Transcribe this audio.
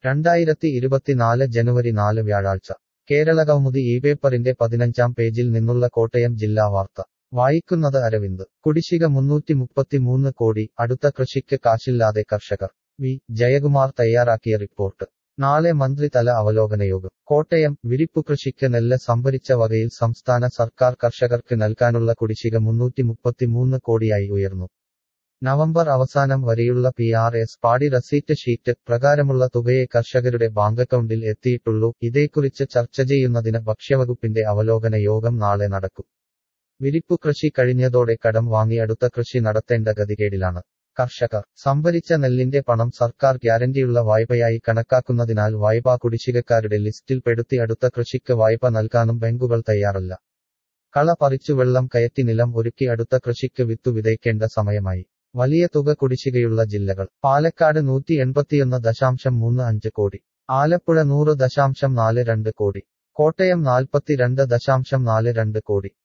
രണ്ടായിരത്തി ഇരുപത്തിനാല് ജനുവരി നാല് വ്യാഴാഴ്ച കേരളകൗമുദി ഈ പേപ്പറിന്റെ പതിനഞ്ചാം പേജിൽ നിന്നുള്ള കോട്ടയം ജില്ലാ വാർത്ത വായിക്കുന്നത് അരവിന്ദ് കുടിശ്ശിക മുന്നൂറ്റി മുപ്പത്തിമൂന്ന് കോടി അടുത്ത കൃഷിക്ക് കാശില്ലാതെ കർഷകർ വി ജയകുമാർ തയ്യാറാക്കിയ റിപ്പോർട്ട് നാളെ മന്ത്രിതല അവലോകനയോഗം കോട്ടയം വിരിപ്പു കൃഷിക്ക് നെല്ല് സംഭരിച്ച വകയിൽ സംസ്ഥാന സർക്കാർ കർഷകർക്ക് നൽകാനുള്ള കുടിശ്ശിക മുന്നൂറ്റി മുപ്പത്തിമൂന്ന് കോടിയായി ഉയർന്നു നവംബർ അവസാനം വരെയുള്ള P R S paddy receipt sheet പ്രകാരമുള്ള തുകയെ കർഷകരുടെ ബാങ്ക് അക്കൗണ്ടിൽ എത്തിയിട്ടുള്ളൂ ഇതേക്കുറിച്ച് ചർച്ച ചെയ്യുന്നതിന് ഭക്ഷ്യവകുപ്പിന്റെ അവലോകന യോഗം നാളെ നടക്കും വിരിപ്പു കൃഷി കഴിഞ്ഞതോടെ കടം വാങ്ങി അടുത്ത കൃഷി നടത്തേണ്ട ഗതികേടിലാണ് കർഷകർ സംഭരിച്ച നെല്ലിന്റെ പണം സർക്കാർ ഗ്യാരണ്ടിയുള്ള വായ്പയായി കണക്കാക്കുന്നതിനാൽ വായ്പാ കുടിശ്ശികക്കാരുടെ ലിസ്റ്റിൽ പെടുത്തി അടുത്ത കൃഷിക്ക് വായ്പ നൽകാനും ബാങ്കുകൾ തയ്യാറല്ല കള പറിച്ചു വെള്ളം കയറ്റി നിലം ഒരുക്കി അടുത്ത കൃഷിക്ക് വിത്തു വിതയ്ക്കേണ്ട സമയമായി വലിയ തുക കുടിശ്ശികയുള്ള ജില്ലകൾ പാലക്കാട് നൂറ്റി എൺപത്തിയൊന്ന് ദശാംശം മൂന്ന് അഞ്ച് കോടി ആലപ്പുഴ നൂറ് ദശാംശം നാല് രണ്ട് കോടി കോട്ടയം നാൽപ്പത്തിരണ്ട് ദശാംശം നാല് രണ്ട് കോടി